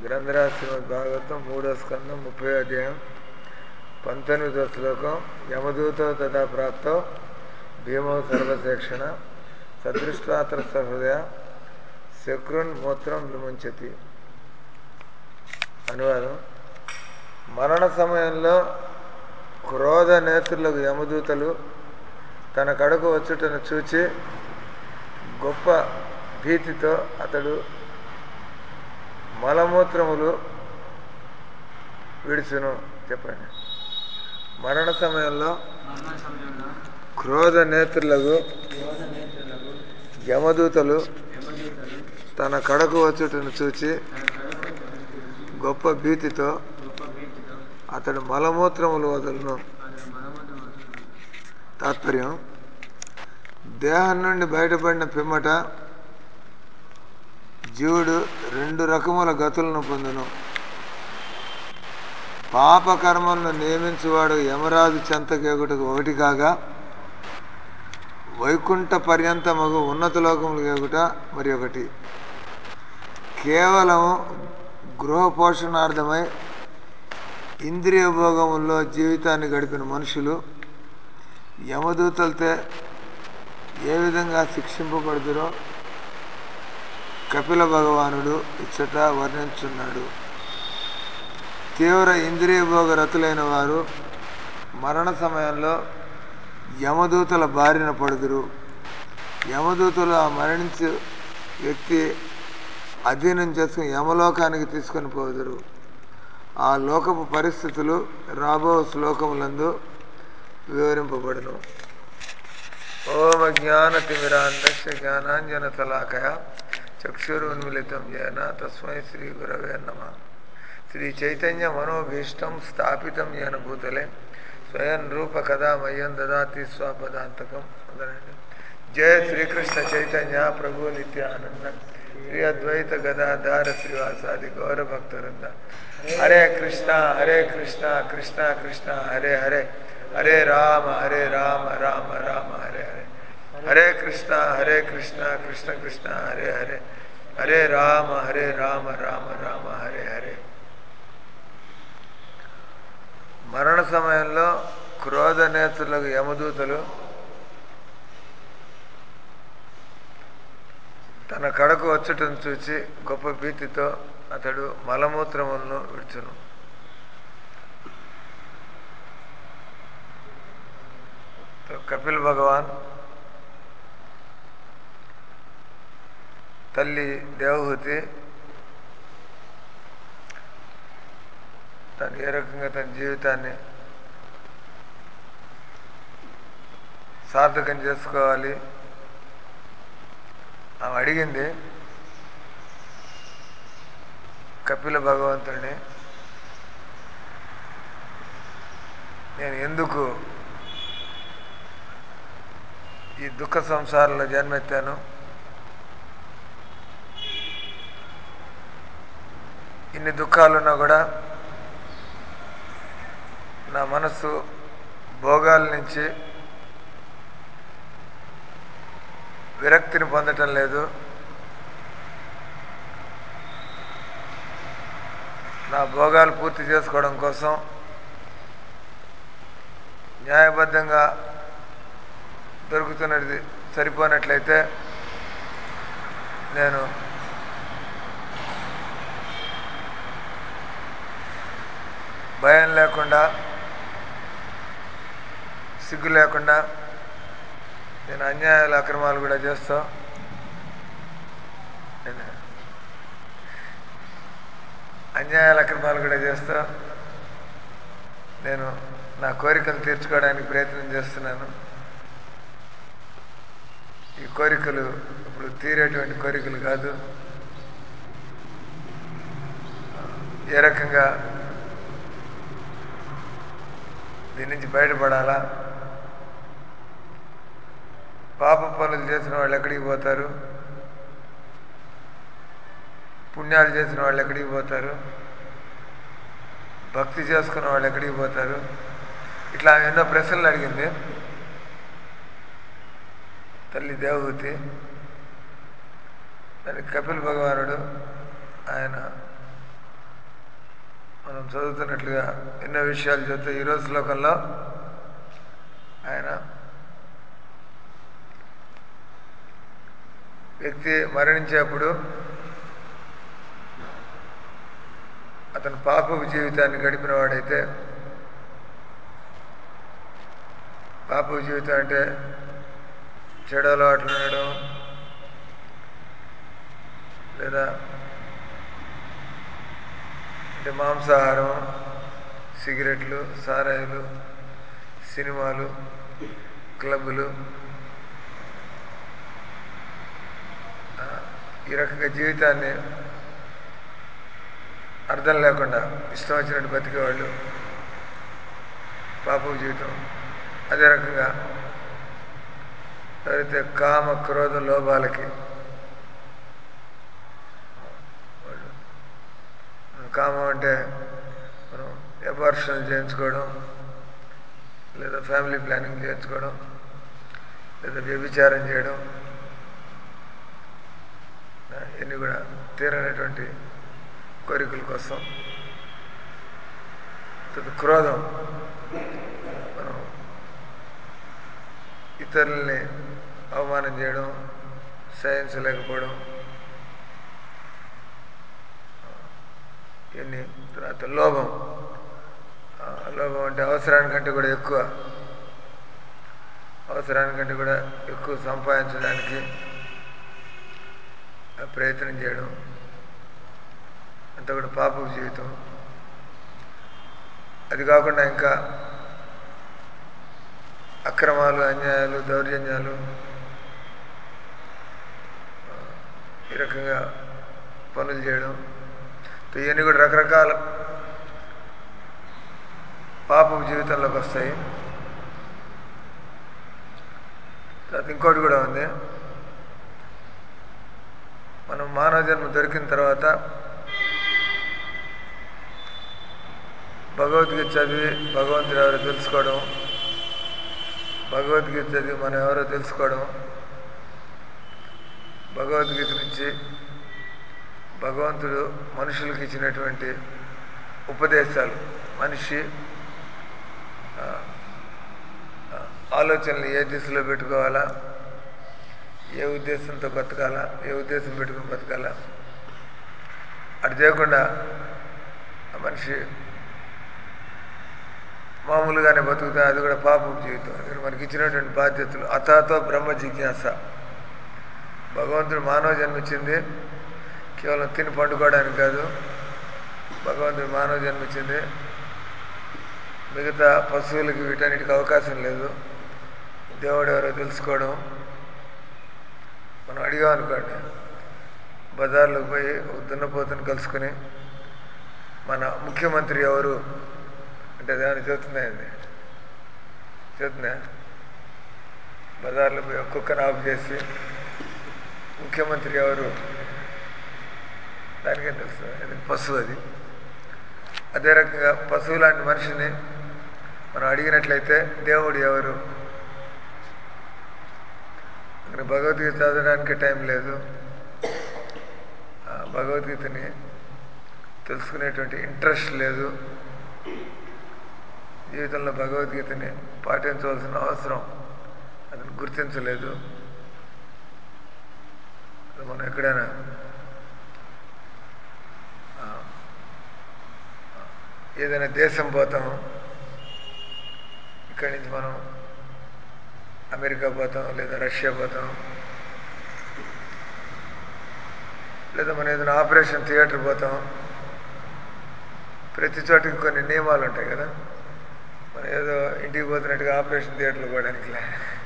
గ్రంథరాజ్ శ్రీమద్ భాగవతం మూడో స్కందం ముప్పై అధ్యాయం పంతొమ్మిదో శ్లోకం యమదూతో తదా ప్రాప్తో భీమో సర్వశిక్షణ సదృష్టాత్ర సహృదయ శక్రున్ మూత్రం విముంచతి అనువాదం మరణ సమయంలో క్రోధ నేత్రులకు యమదూతలు తన కడకు వచ్చుటను చూచి గొప్ప భీతితో అతడు మలమూత్రములు విడుచును చెప్పండి మరణ సమయంలో మరణ సమయంలో క్రోధ నేత్రులకు యోధ నేత్రులకు యమదూతలు యమదూతలు తన కడకు వచ్చుటను చూచి తన కడప చూసి గొప్ప భీతితో గొప్ప భీతితో అతడు మలమూత్రములు వదలను అతని మనమును వదులును. తాత్పర్యం దేహం నుండి బయటపడిన పిమ్మట జీవుడు రెండు రకముల గతులను పొందును పాపకర్మలను నియమించువాడు యమరాజు చెంతకేగుటకు ఒకటి కాగా వైకుంఠ పర్యంతమగు ఉన్నత లోకములు ఎగుట మరి ఒకటి కేవలం గృహ పోషణార్థమై ఇంద్రియ భోగముల్లో జీవితాన్ని గడిపిన మనుషులు యమదూతలతో ఏ విధంగా శిక్షింపబడుతురో కపిల భగవానుడు ఇచ్చట వర్ణించున్నాడు తీవ్ర ఇంద్రియ భోగ రతులైన వారు మరణ సమయంలో యమదూతల బారిన పడుదురు యమదూతలు ఆ మరణించే వ్యక్తి అధీనం చేసుకుని యమలోకానికి తీసుకొని పోదురు ఆ లోకపు పరిస్థితులు రాబో శ్లోకములందు వివరింపబడును ఓం జ్ఞానతిమిరాంతస్య జ్ఞానాంజన తలాకయ చక్షురున్మిళితం ఏన తస్మై శ్రీ గురవే నమ శ్రీ చైతన్య మనోభీష్టం స్థాపితం ఏన భూతలే స్వయం రూప కదా మయ్యం దదాతి స్వపదాంతకం మొదలండి జయ శ్రీకృష్ణ చైతన్య ప్రభు నిత్యానంద శ్రీ అద్వైత గదాధార శ్రీవాసాది గౌర భక్తవృంద హరే కృష్ణ హరే కృష్ణ కృష్ణ కృష్ణ హరే హరే హరే రామ హరే రామ రామ రామ హరే హరే హరే కృష్ణ హరే కృష్ణ కృష్ణ కృష్ణ హరే హరే హరే రామ హరే రామ రామ రామ హరే హరే మరణ సమయంలో క్రోధ నేత్రులకు యమదూతలు తన కడకు వచ్చుటను చూచి గొప్ప భీతితో అతడు మలమూత్రములను విడుచును तो కపిల్ భగవాన్ తల్లి దేవహూతి తను ఏ రకంగా తన జీవితాన్ని సార్థకం చేసుకోవాలి ఆమె అడిగింది కపిల భగవంతుడిని నేను ఎందుకు ఈ దుఃఖ సంసారంలో జన్మెత్తాను ఇన్ని దుఃఖాలున్నా కూడా నా మనస్సు భోగాల నుంచి విరక్తిని పొందటం లేదు నా భోగాలు పూర్తి చేసుకోవడం కోసం న్యాయబద్ధంగా దొరుకుతున్నది సరిపోనట్లయితే నేను భయం లేకుండా సిగ్గు లేకుండా నేను అన్యాయాలు అక్రమాలు కూడా చేస్తా నేను అన్యాయాల అక్రమాలు కూడా చేస్తా నేను నా కోరికలు తీర్చుకోవడానికి ప్రయత్నం చేస్తున్నాను ఈ కోరికలు ఇప్పుడు తీరేటువంటి కోరికలు కాదు ఏ రకంగా దీని నుంచి బయటపడాలా పాప పనులు చేసిన వాళ్ళు ఎక్కడికి పోతారు పుణ్యాలు చేసిన వాళ్ళు ఎక్కడికి పోతారు భక్తి చేసుకున్న వాళ్ళు ఎక్కడికి పోతారు ఇట్లా ఆమె ఎన్నో ప్రశ్నలు అడిగింది తల్లి దేవహూతి దానికి కపిల్ భగవానుడు ఆయన మనం చదువుతున్నట్లుగా ఎన్నో విషయాలు చదువుతూ ఈరోజు శ్లోకంలో ఆయన వ్యక్తి మరణించేప్పుడు అతను పాపపు జీవితాన్ని గడిపిన వాడైతే పాపపు జీవితం అంటే చెడు అలవాట్లు ఉండడం లేదా అంటే మాంసాహారం సిగరెట్లు సారాయిలు సినిమాలు క్లబ్బులు ఆ, ఈ రకంగా జీవితాన్ని అర్థం లేకుండా ఇష్టం వచ్చినట్టు బతికేవాళ్ళు పాపపు జీవితం అదే రకంగా ఎవరైతే కామ క్రోధ లోభాలకి వాళ్ళు కామం అంటే మనం అబార్షన్ చేయించుకోవడం లేదా ఫ్యామిలీ ప్లానింగ్ చేయించుకోవడం లేదా వ్యభిచారం చేయడం ఆ, ఇవన్నీ కూడా తీరనటువంటి కోరికల కోసం తర్వాత క్రోధం మనం ఇతరుల్ని అవమానం చేయడం సహించలేకపోవడం ఇవన్నీ తర్వాత లోభం ఆ, లోభం అంటే అవసరానికంటే కూడా ఎక్కువ అవసరానికంటే కూడా ఎక్కువ సంపాదించడానికి ఆ, ప్రయత్నం చేయడం అంతా కూడా పాపపు జీవితం అది కాకుండా ఇంకా అక్రమాలు అన్యాయాలు దౌర్జన్యాలు ఆ, ఈ రకంగా పనులు చేయడం ఇవన్నీ కూడా రకరకాల పాపపు జీవితంలోకి వస్తాయి తర్వాత ఇంకోటి కూడా ఉంది మనం మానవ జన్మ దొరికిన తర్వాత భగవద్గీత చదివి భగవంతుడు ఎవరో తెలుసుకోవడం భగవద్గీత చదివి మనం ఎవరో తెలుసుకోవడం భగవద్గీత నుంచి భగవంతుడు మనుషులకు ఇచ్చినటువంటి ఉపదేశాలు మనిషి ఆ, ఆ, ఆలోచనలు ఏ దిశలో పెట్టుకోవాలా ఏ ఉద్దేశంతో బతకాలా ఏ ఉద్దేశం పెట్టుకుని బతకాలా అటు చేయకుండా ఆ మనిషి మామూలుగానే బతుకుతా అది కూడా పాపం జీవితం అది కూడా మనకి ఇచ్చినటువంటి బాధ్యతలు అతాతో బ్రహ్మ జిజ్ఞాస భగవంతుడు మానవ జన్మించింది కేవలం తిని పండుకోవడానికి కాదు భగవంతుడు మానవ జన్మించింది మిగతా పశువులకి వీటన్నిటికి అవకాశం లేదు దేవుడు ఎవరో తెలుసుకోవడం మనం అడిగాం అనుకోండి బజార్లోకి పోయి ఒక దున్నపోతుని కలుసుకుని మన ముఖ్యమంత్రి ఎవరు అంటే అదేమైనా చెబుతుందా ఇది చెబుతుందా బజార్లో పోయి ఒక కుక్కను ఆఫ్ చేసి ముఖ్యమంత్రి ఎవరు దానికేం తెలుసు అది పశువు అది అదే రకంగా పశువు లాంటి మనిషిని మనం అడిగినట్లయితే దేవుడు ఎవరు అక్కడ భగవద్గీత చదవడానికి టైం లేదు ఆ భగవద్గీతని తెలుసుకునేటువంటి ఇంట్రెస్ట్ లేదు జీవితంలో భగవద్గీతని పాటించవలసిన అవసరం అతను గుర్తించలేదు అది మనం ఎక్కడైనా ఆ, ఆ, ఏదైనా దేశం పోతాం ఇక్కడి నుంచి మనం అమెరికా పోతాం లేదా రష్యా పోతాం లేదా మనం ఏదైనా ఆపరేషన్ థియేటర్ పోతాం ప్రతి చోటికి కొన్ని నియమాలు ఉంటాయి కదా మనం ఏదో ఇంటికి పోతున్నట్టుగా ఆపరేషన్ థియేటర్లో పోవడానికిలే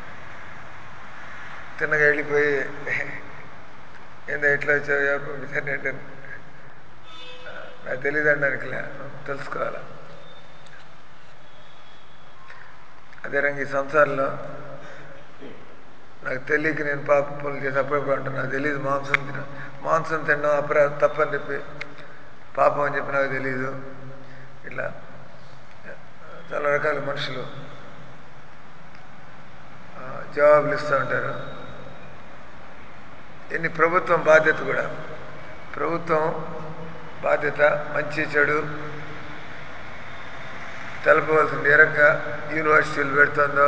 తిన్నగా వెళ్ళిపోయి ఏందో ఎట్లా వచ్చావు ఎవరు పంపించారు ఏంటి అని. నాకు తెలియదు అనడానికిలే తెలుసుకోవాలా అదే రంగా ఈ సంసారంలో నాకు తెలియక నేను పాప పనులు చేసి అప్పుడప్పుడు అంటాను నాకు తెలియదు మాంసం తిన మాంసం తినడం అప్పుడ తప్పని చెప్పి పాపం అని చెప్పి నాకు తెలియదు ఇట్లా చాలా రకాల మనుషులు ఆ, జవాబులు ఇస్తూ ఉంటారు ఎన్ని ప్రభుత్వం బాధ్యత కూడా ప్రభుత్వం బాధ్యత మంచి చెడు తెలపవలసింది ఏ రకంగా యూనివర్సిటీలు పెడుతుందో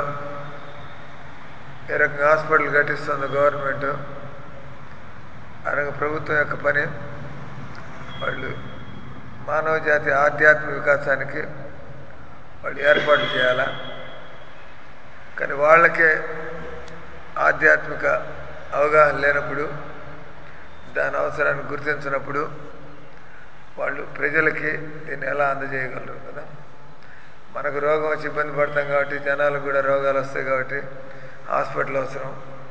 ఏ రకంగా హాస్పిటల్ కట్టిస్తుందో గవర్నమెంట్ ఆ రకంగా ప్రభుత్వం యొక్క పని వాళ్ళు మానవ జాతి ఆధ్యాత్మిక వికాసానికి వాళ్ళు ఏర్పాటు చేయాలా కానీ వాళ్ళకే ఆధ్యాత్మిక అవగాహన లేనప్పుడు దాని అవసరాన్ని గుర్తించినప్పుడు వాళ్ళు ప్రజలకి దీన్ని ఎలా అందజేయగలరు కదా మనకు రోగం వచ్చి ఇబ్బంది పడతాం కాబట్టి జనాలకు కూడా రోగాలు వస్తాయి కాబట్టి హాస్పిటల్ అవసరం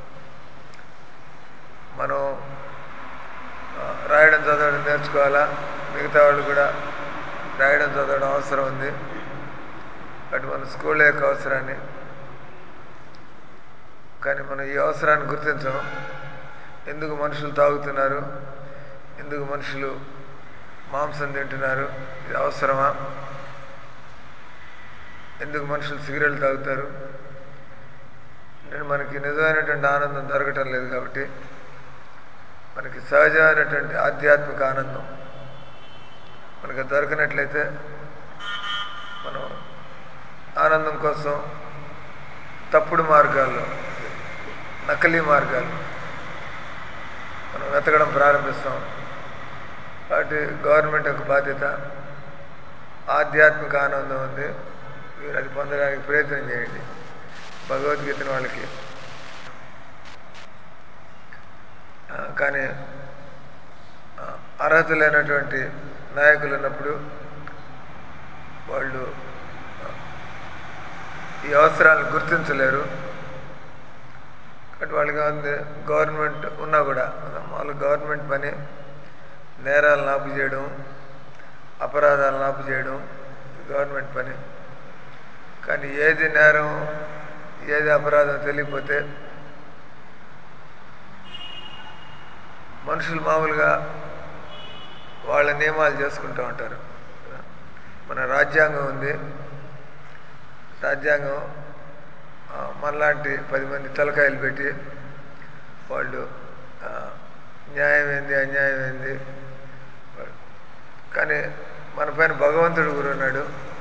మనం ఆ, రాయడం చదవడం నేర్చుకోవాలా మిగతా వాళ్ళు కూడా రాయడం చదవడం అవసరం ఉంది అటు మన స్కూల్ యొక్క అవసరాన్ని కానీ మనం ఈ అవసరాన్ని గుర్తించం ఎందుకు మనుషులు తాగుతున్నారు ఎందుకు మనుషులు మాంసం తింటున్నారు ఇది అవసరమా ఎందుకు మనుషులు సిగరెట్లు తాగుతారు నేను మనకి నిజమైనటువంటి ఆనందం దొరకటం లేదు కాబట్టి మనకి సహజమైనటువంటి ఆధ్యాత్మిక ఆనందం మనకి అది దొరకనట్లయితే మనం ఆనందం కోసం తప్పుడు మార్గాల్లో నకలీ మార్గాలు మనం వెతకడం ప్రారంభిస్తాం కాబట్టి గవర్నమెంట్ యొక్క బాధ్యత ఆధ్యాత్మిక ఆనందం ఉంది మీరు అది పొందడానికి ప్రయత్నం చేయండి భగవద్గీతను వాళ్ళకి ఆ, కానీ ఆ, అర్హత లేనటువంటి నాయకులు ఉన్నప్పుడు వాళ్ళు ఆ, ఈ అవసరాలను గుర్తించలేరు కాబట్టి వాళ్ళకి ఉంది గవర్నమెంట్ ఉన్నా కూడా వాళ్ళ గవర్నమెంట్ పని నేరాలను ఆపు చేయడం అపరాధాలను ఆపు చేయడం ఇది గవర్నమెంట్ పని కానీ ఏది నేరం ఏది అపరాధం తెలియకపోతే మనుషులు మామూలుగా వాళ్ళ నియమాలు చేసుకుంటూ ఉంటారు మన రాజ్యాంగం ఉంది రాజ్యాంగం ఆ, మనలాంటి పది మంది తలకాయలు పెట్టి వాళ్ళు ఆ, న్యాయం ఏంది అన్యాయం ఏంది కానీ మన పైన భగవంతుడు గురు ఉన్నాడు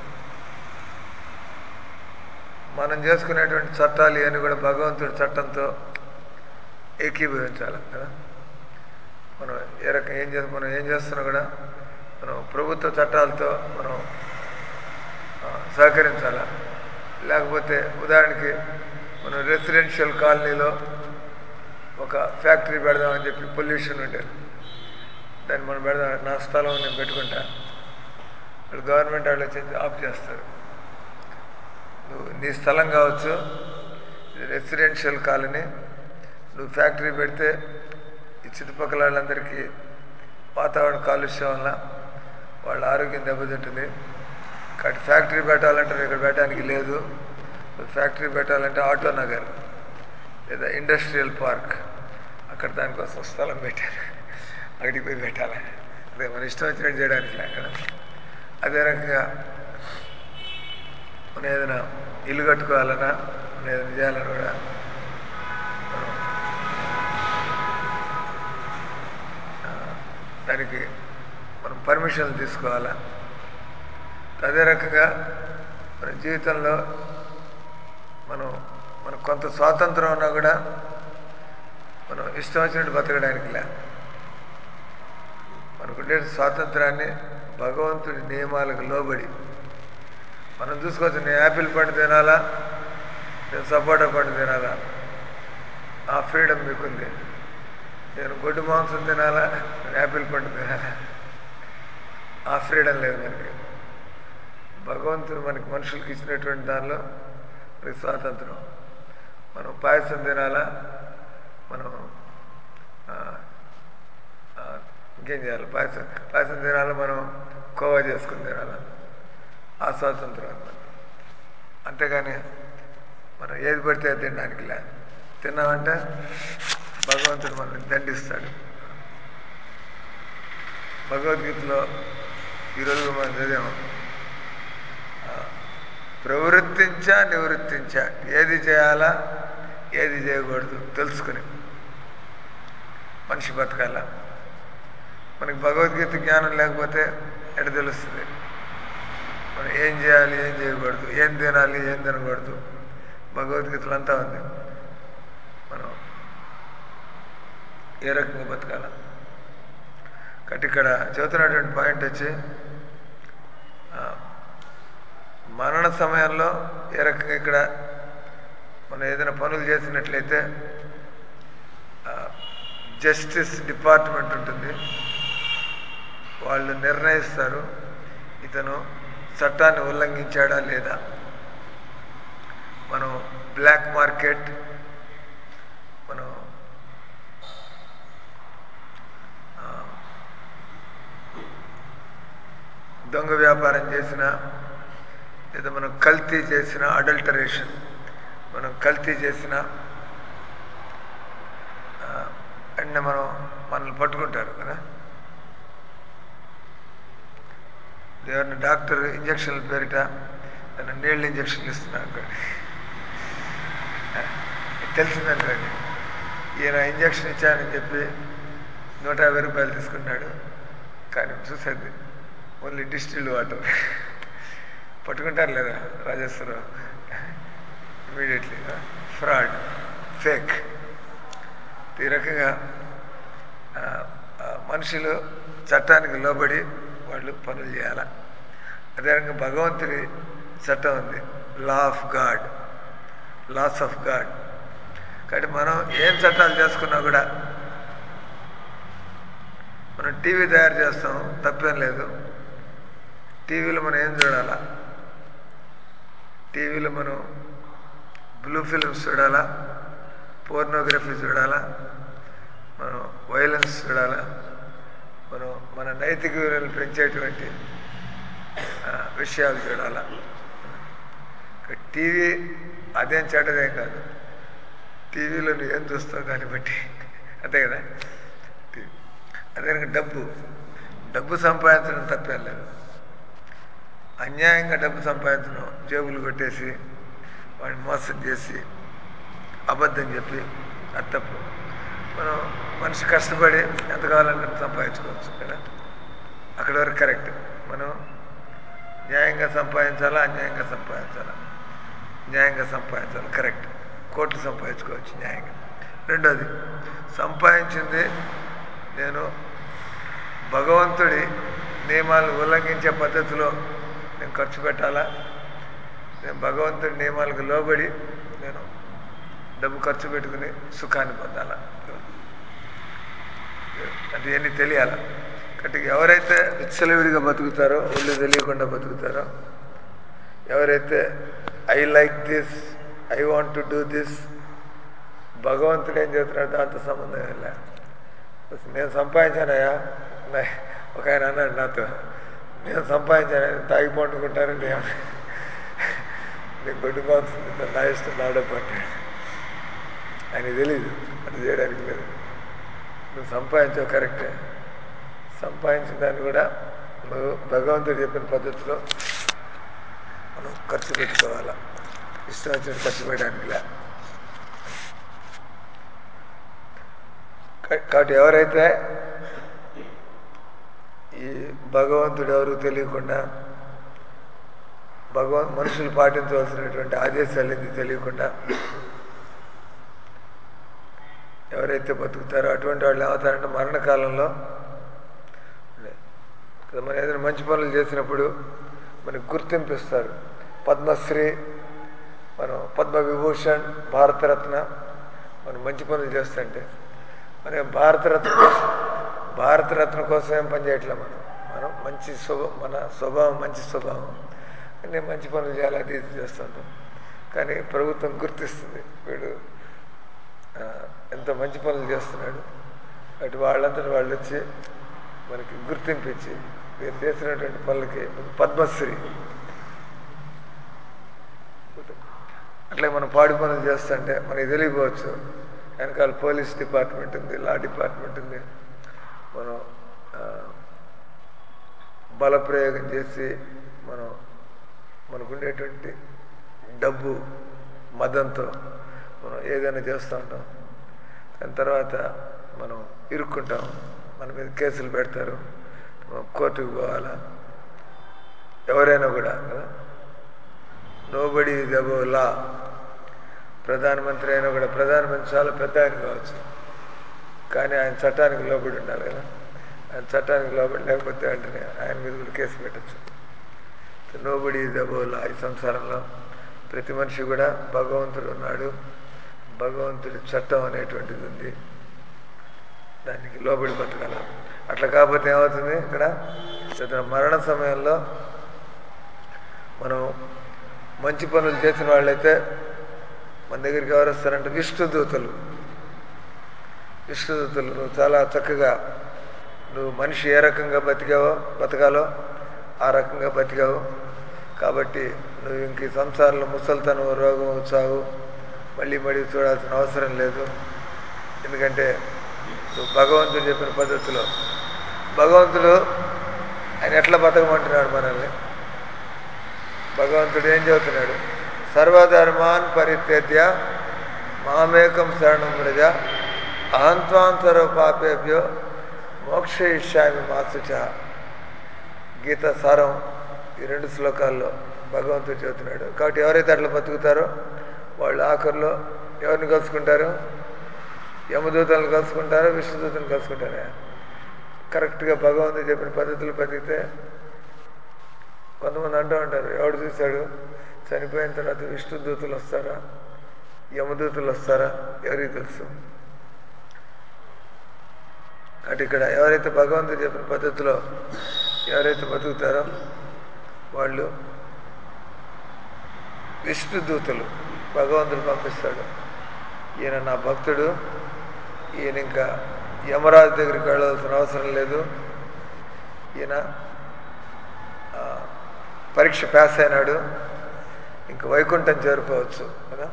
మనం చేసుకునేటువంటి చట్టాలు ఇవన్నీ కూడా భగవంతుడి చట్టంతో ఏకీభవించాలి కదా మనం ఏ రకం ఏం చేస్తాం మనం ఏం చేస్తున్నా కూడా మనం ప్రభుత్వ చట్టాలతో మనం ఆ, సహకరించాలి లేకపోతే ఉదాహరణకి మనం రెసిడెన్షియల్ కాలనీలో ఒక ఫ్యాక్టరీ పెడదామని చెప్పి పొల్యూషన్ ఉండేది దాన్ని మనం పెడదాం నా స్థలం నేను పెట్టుకుంటా వాళ్ళు గవర్నమెంట్ వాళ్ళు వచ్చి ఆఫ్ చేస్తారు నువ్వు నీ స్థలం కావచ్చు ఇది రెసిడెన్షియల్ కాలనీ నువ్వు ఫ్యాక్టరీ పెడితే ఈ చుట్టుపక్కల వాళ్ళందరికీ వాతావరణ కాలుష్యం వల్ల వాళ్ళ ఆరోగ్యం దెబ్బతింటుంది కాబట్టి ఫ్యాక్టరీ పెట్టాలంటే నువ్వు ఇక్కడ పెట్టడానికి లేదు నువ్వు ఫ్యాక్టరీ పెట్టాలంటే ఆటో నగర్ లేదా ఇండస్ట్రియల్ పార్క్ అక్కడ దానికోసం స్థలం పెట్టారు అక్కడికి పోయి పెట్టాలి అదే మన ఇష్టం వచ్చినట్టు చేయడానికి లే కదా అదే రకంగా మనం ఏదైనా ఇల్లు కట్టుకోవాలన్నా మనం ఏదైనా చేయాలన్నా కూడా మనం ఆ, దానికి మనం పర్మిషన్లు తీసుకోవాలా అదే రకంగా మన జీవితంలో మనం మనకు కొంత స్వాతంత్రం ఉన్నా కూడా మనం ఇష్టం వచ్చినట్టు బతకడానికి లే మనకుండే స్వాతంత్రాన్ని భగవంతుడి నియమాలకు లోబడి మనం చూసుకోవచ్చు నేను యాపిల్ పండు తినాలా నేను సపోటా పండు తినాలా ఆ ఫ్రీడమ్ మీకుంది నేను గొడ్డు మాంసం తినాలా నేను యాపిల్ పండు తినాలా ఆ ఫ్రీడమ్ లేదు మనకి భగవంతుడు మనకి మనుషులకి ఇచ్చినటువంటి దానిలో మనకి స్వాతంత్రం మనం పాయసం తినాలా మనం ఆ, ఆ, ఇంకేం చేయాలి పాయసం పాయసం తినాలా మనం కోవా చేసుకుని తినాలా ఆ స్వాతంత్రం అన్నమాట అంతేగాని మనం ఏది పడితే అది తినడానికి లే తిన్నామంటే భగవంతుడు మనల్ని దండిస్తాడు భగవద్గీతలో ఈరోజు మనం చదివాము ఆ, ప్రవృత్తించా నివృత్తించా ఏది చేయాలా ఏది చేయకూడదు తెలుసుకుని మనిషి బతకాల మనకి భగవద్గీత జ్ఞానం లేకపోతే ఎడ తెలుస్తుంది మనం ఏం చేయాలి ఏం చేయకూడదు ఏం తినాలి ఏం తినకూడదు భగవద్గీతలో అంతా ఉంది మనం ఏ రకంగా బతకాల కాబట్టి ఇక్కడ చెబుతున్నటువంటి పాయింట్ వచ్చి ఆ, మరణ సమయంలో ఏ రకంగా ఇక్కడ మనం ఏదైనా పనులు చేసినట్లయితే జస్టిస్ డిపార్ట్మెంట్ ఉంటుంది వాళ్ళు నిర్ణయిస్తారు ఇతను చట్టాన్ని ఉల్లంఘించాడా లేదా మనం బ్లాక్ మార్కెట్ మనం ఆ, దొంగ వ్యాపారం చేసిన లేదా మనం కల్తీ చేసిన అడల్టరేషన్ మనం కల్తీ చేసిన అండ్ మనం మనల్ని పట్టుకుంటారు కదా ఎవరిని డాక్టర్ ఇంజక్షన్ల పేరిట తన నీళ్ళు ఇంజక్షన్లు ఇస్తున్నాడు అనుకోండి ఆ, ఇది తెలిసిందనుకోండి ఈయన ఇంజక్షన్ ఇచ్చానని చెప్పి నూట యాభై రూపాయలు తీసుకున్నాడు కానీ చూసేది ఓన్లీ డిస్టిల్డ్ వాటర్ పట్టుకుంటారు లేదా రాజేశ్వరరావు ఇమీడియట్లీ ఫ్రాడ్ ఫేక్ ఈ రకంగా ఆ, ఆ, మనుషులు చట్టానికి లోబడి వాళ్ళు పనులు చేయాల అదే రకంగా భగవంతుడి చట్టం ఉంది law of God laws of God కాబట్టి మనం ఏం చట్టాలు చేసుకున్నా కూడా మనం టీవీ తయారు చేస్తాం తప్పేం లేదు టీవీలో మనం ఏం చూడాలా టీవీలో మనం బ్లూ ఫిల్మ్స్ చూడాలా పోర్నోగ్రఫీ చూడాలా మనం వైలెన్స్ చూడాలా మనం మన నైతిక విలువలు పెంచేటువంటి ఆ, విషయాలు చూడాలా ఇక టీవీ అదేం చెడ్డదేం కాదు టీవీలో నువ్వు ఏం చూస్తావు దాన్ని బట్టి అంతే కదా టీవీ అదే రకంగా డబ్బు డబ్బు సంపాదించడం తప్పేం లేదు అన్యాయంగా డబ్బు సంపాదించడం జేబులు కొట్టేసి వాడిని మోసం చేసి అబద్ధం చెప్పి అది తప్పు మనం మనిషి కష్టపడి ఎంత కావాలంటే అంత సంపాదించుకోవచ్చు కదా అక్కడ వరకు కరెక్ట్ మనం న్యాయంగా సంపాదించాలా అన్యాయంగా సంపాదించాలా న్యాయంగా సంపాదించాలి కరెక్ట్ కోట్లు సంపాదించుకోవచ్చు న్యాయంగా రెండోది సంపాదించింది నేను భగవంతుడి నియమాలు ఉల్లంఘించే పద్ధతిలో నేను ఖర్చు పెట్టాలా నేను భగవంతుడి నియమాలకు లోబడి నేను డబ్బు ఖర్చు పెట్టుకుని సుఖాన్ని పొందాలా అది ఎన్ని తెలియాల కాబట్టి ఎవరైతే విచ్చలవిడిగా బతుకుతారో ఒళ్ళు తెలియకుండా బతుకుతారో ఎవరైతే I like this I want to do this భగవంతుడు ఏం చెబుతున్నాడు దాంతో సంబంధం ఏం లే నేను సంపాదించానయ్యా నా- ఒక ఆయన అన్నాడు నాతో నేను సంపాదించాను తాగి పండుకుంటానని నేను నేను కొట్టుకోవాల్సింది నా ఇష్టం నా డబ్బు అంటాడు ఆయన తెలియదు అది చేయడానికి లేదు నువ్వు సంపాదించావు కరెక్టే సంపాదించిన దాన్ని కూడా నువ్వు భగవంతుడు చెప్పిన పద్ధతిలో మనం ఖర్చు పెట్టుకోవాలా ఇష్టం వచ్చినట్టు ఖర్చు పెట్టడానికి లే కా- కాబట్టి ఎవరైతే ఈ భగవంతుడు ఎవరు తెలియకుండా భగవన్ మనుషులు పాటించవలసినటువంటి ఆదేశాలు ఏంది తెలియకుండా ఎవరైతే బతుకుతారో అటువంటి వాళ్ళు ఏమవుతారంటే మరణకాలంలో కదా మనం ఏదైనా మంచి పనులు చేసినప్పుడు మనకు గుర్తింపు ఇస్తారు పద్మశ్రీ మనం పద్మ విభూషణ్ భారతరత్న మనం మంచి పనులు చేస్తుంటే మన భారతరత్న కోసం భారతరత్న కోసం ఏం పని చేయట్లే మనం మనం మంచి స్వభ మన స్వభావం మంచి స్వభావం నేను మంచి పనులు చేయాలి అది ఇది చేస్తుంటాం కానీ ప్రభుత్వం గుర్తిస్తుంది వీడు ఆ, ఎంత మంచి పనులు చేస్తున్నాడు అటు వాళ్ళంతటి వాళ్ళు వచ్చి మనకి గుర్తింపు ఇచ్చి మీరు చేసినటువంటి పనులకి పద్మశ్రీ అట్లా మనం పాడి పనులు చేస్తుంటే మనకి తెలియకపోవచ్చు వెనకాల పోలీస్ డిపార్ట్మెంట్ ఉంది లా డిపార్ట్మెంట్ ఉంది మనం ఆ, బలప్రయోగం చేసి మనం మనకుండేటువంటి డబ్బు మదంతో మనం ఏదైనా చేస్తూ ఉంటాం దాని తర్వాత మనం ఇరుక్కుంటాం మన మీద కేసులు పెడతారు మనం కోర్టుకు పోవాలా ఎవరైనా కూడా కదా నోబడి ఈజ్ అబౌవ్ లా ప్రధానమంత్రి అయినా కూడా ప్రధానమంత్రి చాలా పెద్ద ఆయన కావచ్చు కానీ ఆయన చట్టానికి లోబడి ఉండాలి కదా ఆయన చట్టానికి లోబడి లేకపోతే వెంటనే ఆయన మీద కూడా కేసు పెట్టచ్చు నోబడి ఈజ్ అబౌవ్ లా ఈ సంసారంలో ప్రతి మనిషి కూడా భగవంతుడు ఉన్నాడు భగవంతుడి చట్టం అనేటువంటిది ఉంది దానికి లోబడి బతకాల అట్లా కాకపోతే ఏమవుతుంది ఇక్కడ ఇతను మరణ సమయంలో మనం మంచి పనులు చేసిన వాళ్ళైతే మన దగ్గరికి ఎవరు వస్తారంటే విష్ణుదూతలు విష్ణుదూతలు నువ్వు చాలా చక్కగా నువ్వు మనిషి ఏ రకంగా బతికావో బతకాలో ఆ రకంగా బతికావు కాబట్టి నువ్వు ఇంక ఈ సంసారంలో ముసలితనం రోగం చావు మళ్ళీ మళ్ళీ చూడాల్సిన అవసరం లేదు ఎందుకంటే నువ్వు భగవంతుడు చెప్పిన పద్ధతిలో భగవంతుడు ఆయన ఎట్లా బతకమంటున్నాడు మనల్ని భగవంతుడు ఏం చెబుతున్నాడు సర్వధర్మాన్ పరిత్యజ్య మామేకం శరణం వ్రజ అహంత్వాంతర పాపేభ్యో మోక్షయిష్యామి మాసుచ గీత సారం ఈ రెండు శ్లోకాల్లో భగవంతుడు చెబుతున్నాడు కాబట్టి ఎవరైతే అట్లా బతుకుతారో వాళ్ళు ఆఖరిలో ఎవరిని కలుసుకుంటారు యమదూతలను కలుసుకుంటారా విష్ణుదూతలను కలుసుకుంటారా కరెక్ట్గా భగవంతుడు చెప్పిన పద్ధతులు బతికితే కొంతమంది అంటూ ఉంటారు ఎవడు చూశాడు చనిపోయిన తర్వాత విష్ణుదూతులు వస్తారా యమదూతులు వస్తారా ఎవరికి తెలుసు అటు ఇక్కడ ఎవరైతే భగవంతుడు చెప్పిన పద్ధతిలో ఎవరైతే బతుకుతారో వాళ్ళు విష్ణుదూతులు భగవంతుడు పంపిస్తాడు ఈయన నా భక్తుడు ఈయన ఇంకా యమరాజు దగ్గరికి వెళ్ళాల్సిన అవసరం లేదు ఈయన ఆ, పరీక్ష పాస్ అయినాడు ఇంక వైకుంఠం చేరుకోవచ్చు కదా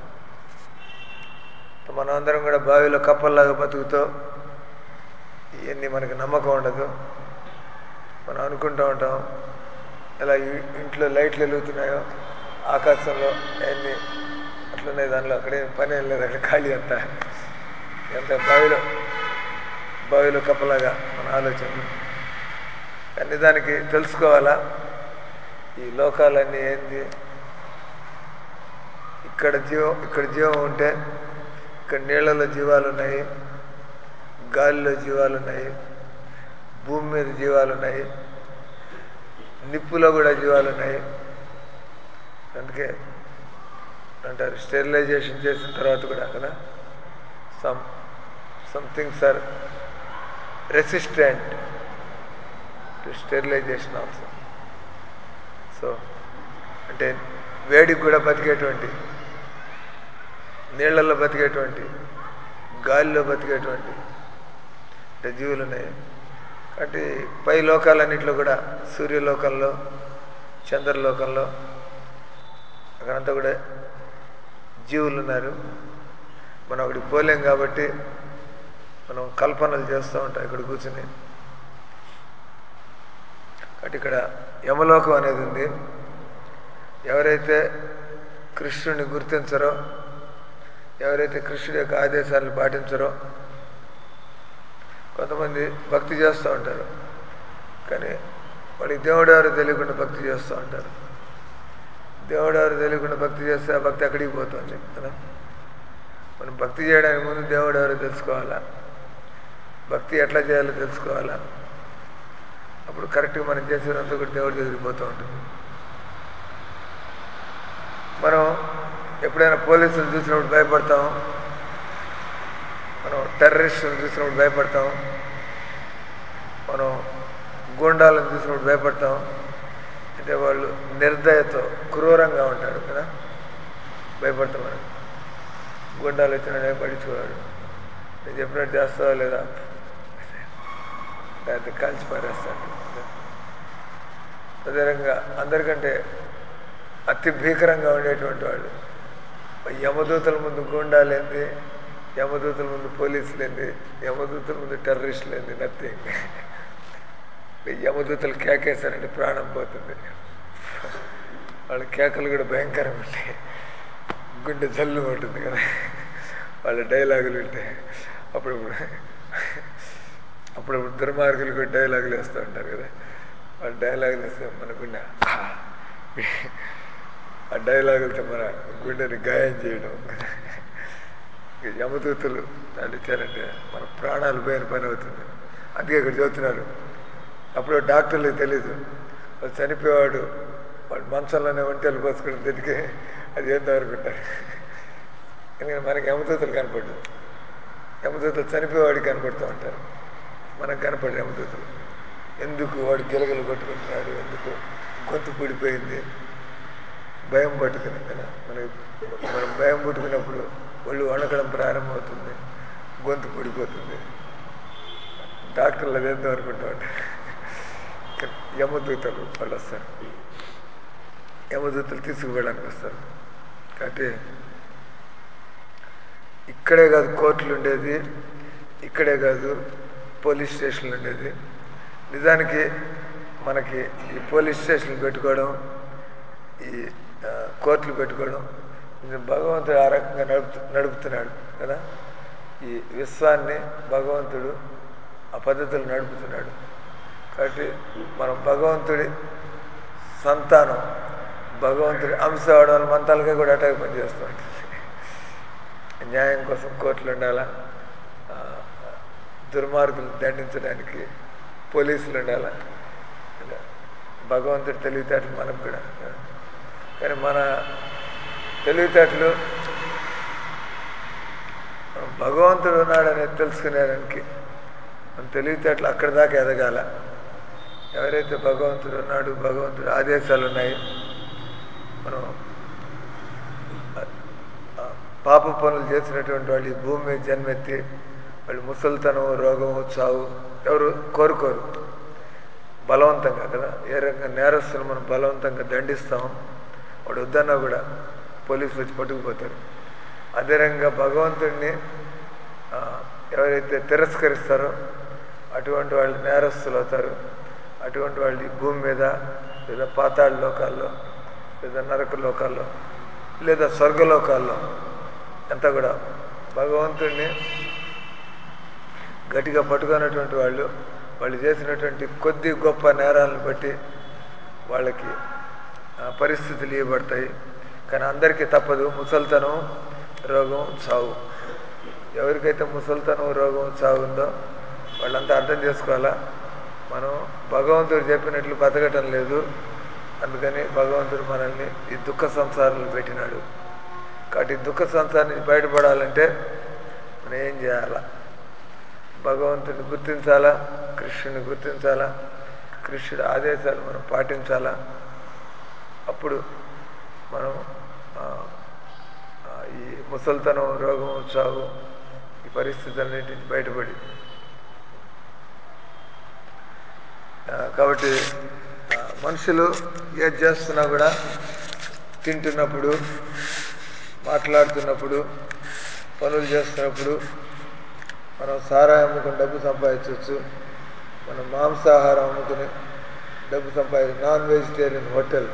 మనం అందరం కూడా బావిలో కప్పల్లాగా బతుకుతూ ఇవన్నీ మనకి నమ్మకం ఉండదు మనం అనుకుంటూ ఉంటాం ఎలా ఈ- ఇంట్లో లైట్లు వెలుగుతున్నాయో ఆకాశంలో అన్నీ అట్లున్నాయి దానిలో అక్కడే పని ఏం లేదు అక్కడ ఖాళీ అంతా ఎంత బావిలో బావిలో కప్పలాగా మన ఆలోచనలు కానీ దానికి తెలుసుకోవాలా ఈ లోకాలన్నీ ఏంది ఇక్కడ జీవం ఇక్కడ జీవం ఉంటే ఇక్కడ నీళ్ళలో జీవాలు ఉన్నాయి గాలిలో జీవాలు ఉన్నాయి భూమి మీద జీవాలు ఉన్నాయి నిప్పులో కూడా జీవాలు ఉన్నాయి అందుకే అంటారు స్టెరిలైజేషన్ చేసిన తర్వాత కూడా కదా some some things are resistant to sterilization also so అంటే వేడికి కూడా బతికేటువంటి నీళ్లలో బతికేటువంటి గాలిలో బతికేటువంటి అంటే జీవులు ఉన్నాయి కాబట్టి పై లోకాలన్నింటిలో కూడా సూర్యలోకంలో చంద్రలోకంలో అక్కడంతా కూడా జీవులు ఉన్నారు మనం అక్కడికి పోలేం కాబట్టి మనం కల్పనలు చేస్తూ ఉంటాం ఇక్కడ కూర్చుని కాబట్టి ఇక్కడ యమలోకం అనేది ఉంది ఎవరైతే కృష్ణుని గుర్తించరో ఎవరైతే కృష్ణుడి యొక్క ఆదేశాలను పాటించరో కొంతమంది భక్తి చేస్తూ ఉంటారు కానీ వాళ్ళకి దేవుడు ఎవరు తెలియకుండా భక్తి చేస్తూ ఉంటారు దేవుడు ఎవరు తెలియకుండా భక్తి చేస్తే ఆ భక్తి ఎక్కడికి పోతుంది కదా మనం భక్తి చేయడానికి ముందు దేవుడు ఎవరో తెలుసుకోవాలా భక్తి ఎట్లా చేయాలో తెలుసుకోవాలా అప్పుడు కరెక్ట్గా మనం చేసేదంతా కూడా దేవుడి దగ్గరికి పోతూ ఉంటుంది మనం ఎప్పుడైనా పోలీసులు చూసినప్పుడు భయపడతాం మనం టెర్రరిస్టులను చూసినప్పుడు భయపడతాం మనం గూండాలను చూసినప్పుడు భయపడతాం అంటే వాళ్ళు నిర్దయతో క్రూరంగా ఉంటారు కదా భయపడతాం మనం గుండాలు వచ్చినాడే పడించుకోవాడు నేను చెప్పినట్టు చేస్తావా లేదా దాంతో కాల్చి పారేస్తాడు అదేవిధంగా అందరికంటే అతి భీకరంగా ఉండేటువంటి వాళ్ళు యమదూతల ముందు గూండాలేంది యమదూతల ముందు పోలీసులేంది యమదూతల ముందు టెర్రరిస్టులేంది నథింగ్ యమదూతలు కేకేశారంటే ప్రాణం పోతుంది వాళ్ళ కేకలు కూడా భయంకరంగా ఉంటాయి గుండె జల్లు ఉంటుంది కదా వాళ్ళ డైలాగులు ఉంటాయి అప్పుడప్పుడు అప్పుడప్పుడు దుర్మార్గులు కూడా డైలాగులు వేస్తూ ఉంటారు కదా వాళ్ళు డైలాగులు వేస్తే మన గుండె "ఆ" ఆ డైలాగులతో మన గుండెని గాయం చేయడం ఇక యమదూతలు నడిచారంటే మన ప్రాణాలు పోయిన పని అవుతుంది అందుకే ఇక్కడ చెబుతున్నారు అప్పుడు డాక్టర్లకు తెలీదు వాడు చనిపోయేవాడు వాడు మంచంలోనే ఒంటెలు పోసుకుని తిరిగి అది ఏందో అనుకుంటారు ఎందుకంటే మనకి యమదూతలు కనపడ్డు యమదూతలు చనిపోయేవాడికి కనపడుతూ ఉంటారు మనకు కనపడరు యమదూతలు ఎందుకు వాడు గిలగలు కొట్టుకుంటున్నాడు ఎందుకు గొంతు పూడిపోయింది భయం పట్టుకుని కదా మనకి మనం భయం పుట్టుకున్నప్పుడు ఒళ్ళు వణకడం ప్రారంభమవుతుంది గొంతు పూడిపోతుంది డాక్టర్లు అదేందో అనుకుంటూ ఉంటారు కానీ యమదూతలు వాళ్ళు వస్తారు యమదూతలు తీసుకుపోవడానికి వస్తారు కాబట్టి ఇక్కడే కాదు కోర్టులు ఉండేది ఇక్కడే కాదు పోలీస్ స్టేషన్లు ఉండేది నిజానికి మనకి ఈ పోలీస్ స్టేషన్లు పెట్టుకోవడం ఈ ఆ, కోర్టులు పెట్టుకోవడం ఇది భగవంతుడు ఆ రకంగా నడుపు నడుపుతున్నాడు కదా ఈ విశ్వాన్ని భగవంతుడు ఆ పద్ధతులు నడుపుతున్నాడు కాబట్టి మనం భగవంతుడి సంతానం భగవంతుడి అంశ అవడం వల్ల మన తలకాయ కూడా అటాక్ పనిచేస్తూ ఉంటుంది న్యాయం కోసం కోర్టులు ఉండాలా ఆ, దుర్మార్గులు దండించడానికి పోలీసులు ఉండాలా ఇలా భగవంతుడి తెలివితేటలు మనకు కూడా కానీ మన తెలివితేటలు మనం భగవంతుడు ఉన్నాడనేది తెలుసుకునేదానికి మన తెలివితేటలు అక్కడి దాకా ఎదగాల ఎవరైతే భగవంతుడు ఉన్నాడు భగవంతుడు ఆదేశాలు ఉన్నాయి మనం ఆ పాప పనులు చేసినటువంటి వాళ్ళు ఈ భూమి మీద జన్మెత్తి వాళ్ళు ముసలితనం రోగము చావు ఎవరు కోరుకోరు బలవంతంగా కదా ఏ రకంగా నేరస్తులు మనం బలవంతంగా దండిస్తాం వాడు వద్దన్నా కూడా పోలీసులు వచ్చి పట్టుకుపోతారు అదే రకంగా భగవంతుడిని ఆ, ఎవరైతే తిరస్కరిస్తారో అటువంటి వాళ్ళు నేరస్తులు అవుతారు అటువంటి వాళ్ళు ఈ భూమి మీద లేదా పాతాళ లోకాల్లో లేదా నరక లోకాల్లో లేదా స్వర్గలోకాల్లో అంతా కూడా భగవంతుడిని గట్టిగా పట్టుకున్నటువంటి వాళ్ళు వాళ్ళు చేసినటువంటి కొద్ది గొప్ప నేరాలను బట్టి వాళ్ళకి ఆ, పరిస్థితులు ఇవ్వబడతాయి కానీ అందరికీ తప్పదు ముసల్తనం రోగం చావు ఎవరికైతే ముసల్తనం రోగం చావు ఉందో వాళ్ళంతా అర్థం చేసుకోవాలా మనం భగవంతుడు చెప్పినట్లు బతకటం లేదు అందుకని భగవంతుడు మనల్ని ఈ దుఃఖ సంసారంలో పెట్టినాడు కాబట్టి ఈ దుఃఖ సంసారం నుంచి బయటపడాలంటే మనం ఏం చేయాలా భగవంతుని గుర్తించాలా కృష్ణుని గుర్తించాలా కృష్ణుడి ఆదేశాలు మనం పాటించాలా అప్పుడు మనం ఆ, ఆ, ఈ ముసల్తనం రోగం చావు ఈ పరిస్థితులన్నింటి నుంచి బయటపడి ఆ, కాబట్టి ఆ, మనుషులు ఏది చేస్తున్నా కూడా తింటున్నప్పుడు మాట్లాడుతున్నప్పుడు పనులు చేస్తున్నప్పుడు మనం సారాయి అమ్ముకుని డబ్బు సంపాదించవచ్చు మనం మాంసాహారం అమ్ముకుని డబ్బు సంపాది నాన్ వెజిటేరియన్ హోటల్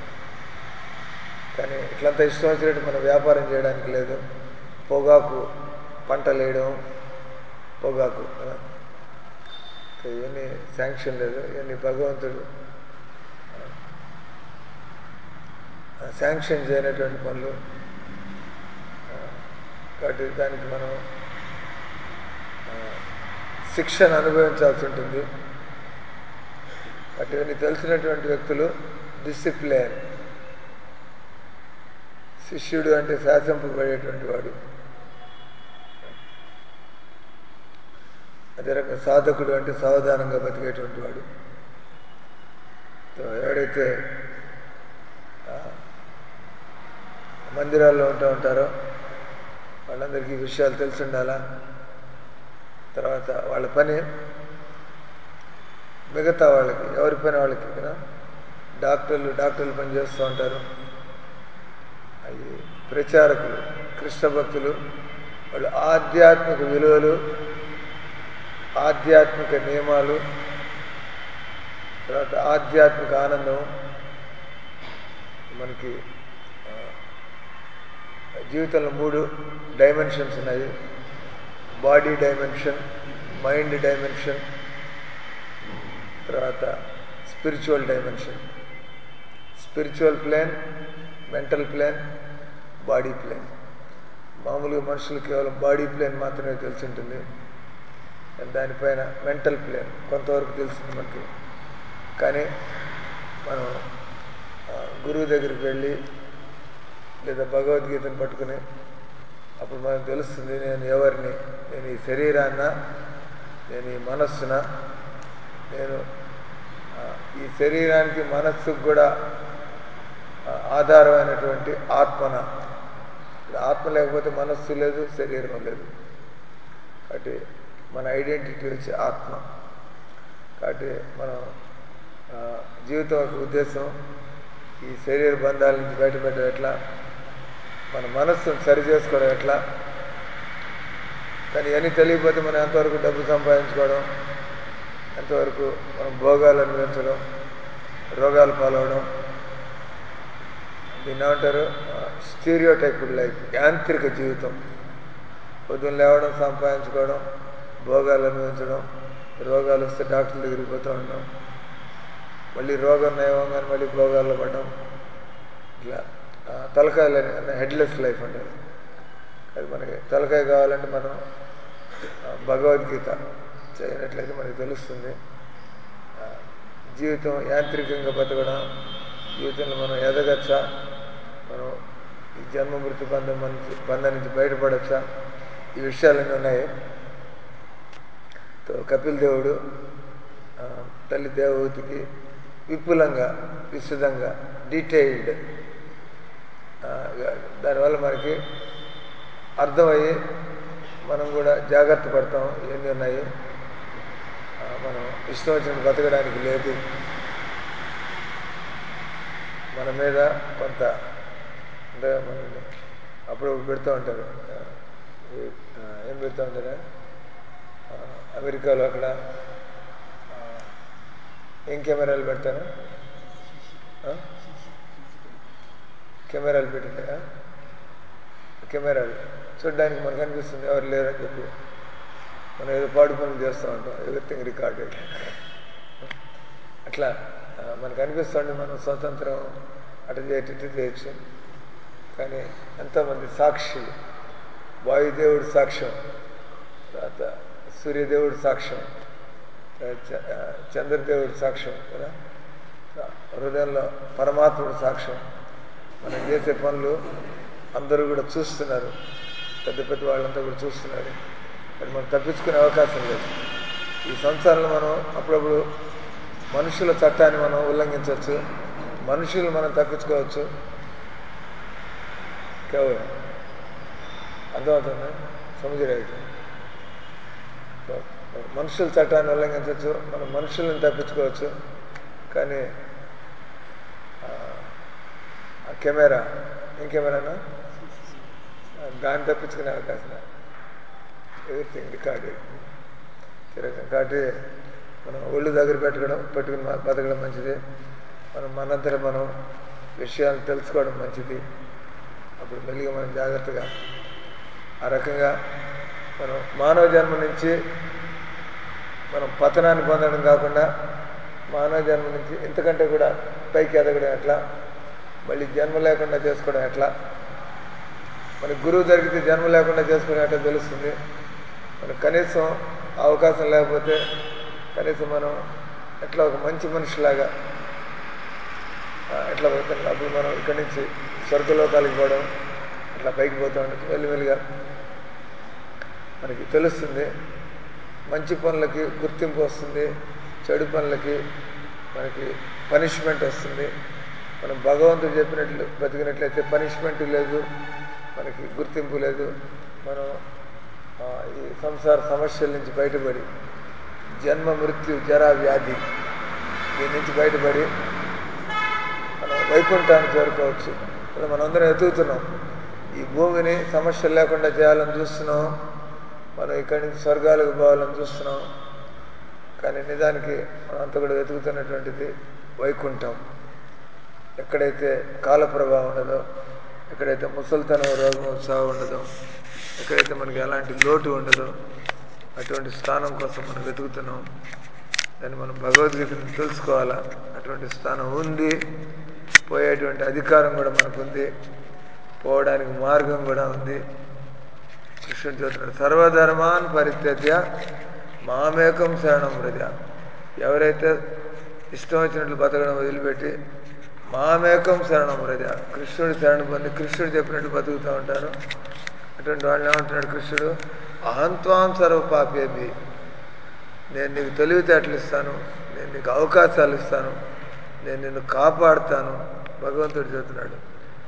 కానీ ఇట్లంతా ఇష్టం వచ్చినట్టు మనం వ్యాపారం చేయడానికి లేదు పొగాకు పంటలు వేయడం పొగాకు కదా. సో ఇవన్నీ శాంక్షన్ లేదు ఇవన్నీ భగవంతుడు ఆ, శాంక్షన్ చేయనటువంటి పనులు ఆ, కాబట్టి దానికి మనం ఆ, శిక్షను అనుభవించాల్సి ఉంటుంది కాబట్టి ఇవన్నీ తెలిసినటువంటి వ్యక్తులు డిసిప్లిన్ శిష్యుడు అంటే శాసింపబడేటువంటి వాడు అదే రకంగా సాధకుడు అంటే సావధానంగా బతికేటువంటి వాడు సో ఎవరైతే ఆ, మందిరాల్లో ఉంటూ ఉంటారో వాళ్ళందరికీ ఈ విషయాలు తెలిసి ఉండాలా తర్వాత వాళ్ళ పని మిగతా వాళ్ళకి ఎవరి పని వాళ్ళకి కదా డాక్టర్లు డాక్టర్లు పని చేస్తూ ఉంటారు అవి ప్రచారకులు కృష్ణ భక్తులు వాళ్ళు ఆధ్యాత్మిక విలువలు ఆధ్యాత్మిక నియమాలు తర్వాత ఆధ్యాత్మిక ఆనందం మనకి ఆ, జీవితంలో మూడు డైమెన్షన్స్ ఉన్నాయి బాడీ డైమెన్షన్ మైండ్ డైమెన్షన్ తర్వాత spiritual dimension spiritual plane mental plane body plane మామూలుగా మనుషులు కేవలం బాడీ ప్లేన్ మాత్రమే తెలిసి ఉంటుంది దానిపైన మెంటల్ ప్లేన్ కొంతవరకు తెలిసింది మనకి కానీ మనం ఆ, గురువు దగ్గరికి వెళ్ళి లేదా భగవద్గీతను పట్టుకుని అప్పుడు మనకు తెలుస్తుంది నేను ఎవరిని నేను ఈ శరీరాన్న నేను ఈ మనస్సున నేను ఆ, ఈ శరీరానికి మనస్సుకు కూడా ఆ, ఆధారమైనటువంటి ఆత్మన ఇప్పుడు ఆత్మ లేకపోతే మనస్సు లేదు శరీరం లేదు కాబట్టి మన ఐడెంటిటీ వచ్చి ఆత్మ కాబట్టి మనం ఆ, జీవితం యొక్క ఉద్దేశం ఈ శరీర బంధాల నుంచి బయటపడడం ఎట్లా మన మనస్సును సరి చేసుకోవడం ఎట్లా కానీ ఇవన్నీ తెలియకపోతే మనం ఎంతవరకు డబ్బు సంపాదించుకోవడం ఎంతవరకు మనం భోగాలు అనుభవించడం రోగాలు పాలవడం దీన్ని ఏమంటారు స్టీరియో టైప్డ్ లైఫ్ యాంత్రిక జీవితం పొద్దున్న లేవడం సంపాదించుకోవడం భోగాలు అనుభవించడం రోగాలు వస్తే డాక్టర్ దగ్గరికి పోతూ ఉండడం మళ్ళీ రోగం నయమంగానే మళ్ళీ భోగాల్లో పడడం ఇట్లా ఆ, తలకాయలని హెడ్లెస్ లైఫ్ అంటారు అది మనకి తలకాయ కావాలంటే మనం ఆ, భగవద్గీత చదివినట్లయితే మనకి తెలుస్తుంది ఆ, జీవితం యాంత్రికంగా బతకడం జీవితంలో మనం ఎదగచ్చా మనం ఈ జన్మ మృతి బంధం నుంచి బంధం నుంచి బయటపడచ్చా ఈ విషయాలన్నీ ఉన్నాయి తో కపిల్ దేవుడు ఆ, తల్లి దేవహూతికి విపులంగా విశదంగా డీటెయిల్డ్ దానివల్ల మనకి అర్థమయ్యి మనం కూడా జాగ్రత్త పడతాం ఎన్ని ఉన్నాయి ఆ, మనం ఇష్టం వచ్చినట్టు బతకడానికి లేదు మన మీద కొంత అంటే మన అప్పుడు పెడుతూ ఉంటారు ఆ, ఈ, ఆ, ఏం పెడుతూ ఉంటారా ఆ, అమెరికాలో అక్కడ ఆ, ఏం కెమెరాలు పెడతారు ఆ? కెమెరాలు పెట్టింటారా కెమెరాలు చూడడానికి మనకు అనిపిస్తుంది ఎవరు లేరని చెప్పి మనం ఏదో పాడు పనులు చేస్తూ ఉంటాం ఎవ్రీథింగ్ రికార్డెడ్ అట్లా ఆ, మనకు అనిపిస్తుంది మనం స్వతంత్రం అటు చేయటం ఇటు చేయొచ్చు కానీ ఎంతోమంది సాక్షులు వాయుదేవుడు సాక్ష్యం తర్వాత సూర్యదేవుడు సాక్ష్యం తర్వాత చ- ఆ, చంద్రదేవుడు సాక్ష్యం కదా హృదయంలో పరమాత్ముడు సాక్ష్యం మనం చేసే పనులు అందరూ కూడా చూస్తున్నారు పెద్ద పెద్ద వాళ్ళంతా కూడా చూస్తున్నారు కానీ మనం తప్పించుకునే అవకాశం లేదు ఈ సంసారంలో మనం అప్పుడప్పుడు మనుషుల చట్టాన్ని మనం ఉల్లంఘించవచ్చు మనుషులు మనం తప్పించుకోవచ్చు కేవలం అర్థమవుతుంది సముద్రం మనుషుల చట్టాన్ని ఉల్లంఘించవచ్చు మనం మనుషులను తప్పించుకోవచ్చు కానీ ఆ, ఆ కెమెరా ఏం కెమెరానా ఆ, దాన్ని తప్పించుకునే అవకాశం లేదు. ఎవ్రీథింగ్ రికార్డెడ్ తిరగం కాబట్టి మనం ఒళ్ళు దగ్గర పెట్టుకోవడం పెట్టుకుని మ- బతకడం మంచిది మనం మనంతట మనం విషయాలు తెలుసుకోవడం మంచిది అప్పుడు మెల్లిగా మనం జాగ్రత్తగా ఆ రకంగా మనం మానవ జన్మ నుంచి మనం పతనాన్ని పొందడం కాకుండా మానవ జన్మ నుంచి ఇంతకంటే కూడా పైకి ఎదగడం ఎట్లా మళ్ళీ జన్మ లేకుండా చేసుకోవడం ఎట్లా మన గురువు జరిగితే జన్మ లేకుండా చేసుకునే ఎట్లా తెలుస్తుంది మనకు కనీసం అవకాశం లేకపోతే కనీసం మనం ఎట్లా ఒక మంచి మనిషిలాగా ఆ, ఎట్లా పోతాం అప్పుడు మనం ఇక్కడి నుంచి స్వర్గలోకాలకు పోవడం అట్లా పైకి పోతూ ఉండొచ్చు మెల్లిమెల్లిగా మనకి తెలుస్తుంది మంచి పనులకి గుర్తింపు వస్తుంది చెడు పనులకి మనకి పనిష్మెంట్ వస్తుంది మనం భగవంతుడు చెప్పినట్లు బతికినట్లయితే పనిష్మెంట్ లేదు మనకి గుర్తింపు లేదు మనం ఆ, ఈ సంసార సమస్యల నుంచి బయటపడి జన్మ మృత్యు జరా వ్యాధి దీని నుంచి బయటపడి మనం వైకుంఠానికి చేరుకోవచ్చు ఇలా మనందరం ఎదుగుతున్నాం ఈ భూమిని సమస్యలు లేకుండా చేయాలని చూస్తున్నాం మనం ఇక్కడి నుంచి స్వర్గాలకు పోవాలని చూస్తున్నాం కానీ నిజానికి మనం అంతా కూడా వెతుకుతున్నటువంటిది వైకుంఠం ఎక్కడైతే కాల ప్రభావం ఉండదో ఎక్కడైతే ముసలితనం రోగం సాగు ఉండదో ఎక్కడైతే మనకి ఎలాంటి లోటు ఉండదో అటువంటి స్థానం కోసం మనం వెతుకుతున్నాం దాన్ని మనం భగవద్గీతను తెలుసుకోవాలా అటువంటి స్థానం ఉంది పోయేటువంటి అధికారం కూడా మనకుంది పోవడానికి మార్గం కూడా ఉంది కృష్ణుడు చెబుతున్నాడు సర్వధర్మాన్ పరిత్యజ్య మామేకం శరణం ప్రజ ఎవరైతే ఇష్టం వచ్చినట్లు బతకడం వదిలిపెట్టి మామేకం శరణం ప్రజ కృష్ణుడు శరణం పొంది కృష్ణుడు చెప్పినట్టు బతుకుతూ ఉంటారు అటువంటి వాళ్ళు ఏమంటున్నాడు కృష్ణుడు అహంత్వాం సర్వ పాపేభి నేను నీకు తెలివితేటలు ఇస్తాను నేను నీకు అవకాశాలు ఇస్తాను నేను నిన్ను కాపాడుతాను భగవంతుడు చెబుతున్నాడు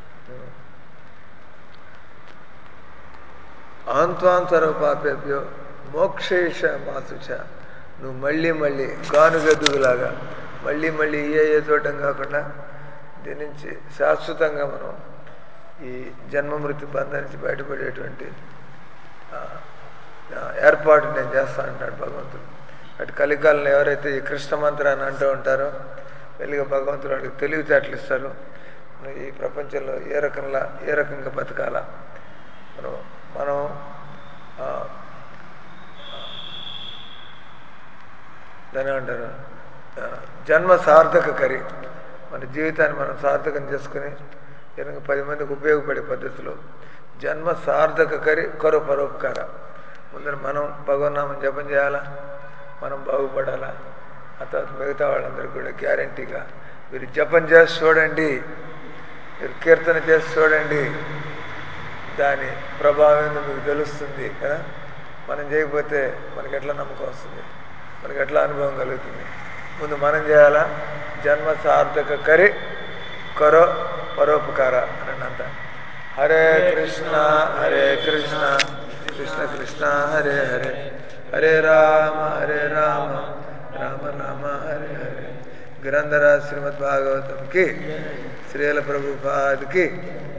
ఆంత్వాం సర్వ పాపేభ్యో మోక్షేష మాసుచ నువ్వు మళ్ళీ మళ్ళీ గానుగద్దుగులాగా మళ్ళీ మళ్ళీ ఏ ఏ చూడటం కాకుండా దీని నుంచి శాశ్వతంగా మనం ఈ జన్మ మృత్యు బంధం నుంచి బయటపడేటువంటి ఆ, ఆ, ఏర్పాటు నేను చేస్తా అంటాడు భగవంతుడు అటు కలికాలంలో ఎవరైతే ఈ కృష్ణ మంత్రాన్ని అంటూ ఉంటారో వెళ్ళిగా భగవంతుడు వాడికి తెలివితేటలు ఇస్తారు మనం ఈ ప్రపంచంలో ఏ రకంగా ఏ రకంగా బతకాలా మనం మనం ఆ, దాని అంటారు ఆ, జన్మ సార్థక కరి మన జీవితాన్ని మనం సార్థకం చేసుకుని కనుక పది మందికి ఉపయోగపడే పద్ధతిలో జన్మ సార్థక కరి కరు పరోపకార ముందర మనం భగవన్నామం జపం చేయాలా మనం బాగుపడాలా ఆ తర్వాత మిగతా వాళ్ళందరూ కూడా గ్యారంటీగా మీరు జపం చేసి చూడండి మీరు కీర్తన చేసి చూడండి దాని ప్రభావం ఏందో మీకు తెలుస్తుంది కదా మనం చేయకపోతే మనకి ఎట్లా నమ్మకం వస్తుంది మనకి ఎట్లా అనుభవం కలుగుతుంది ముందు మనం చేయాలా జన్మ సార్థక కరి కరో పరోపకార అని అంత హరే కృష్ణ హరే కృష్ణ కృష్ణ కృష్ణ హరే హరే హరే రామ హరే రామ రామ రామ హరే హరే గ్రంథరాజ్ శ్రీమద్ భాగవతం కి శ్రీల ప్రభుపాద్ కి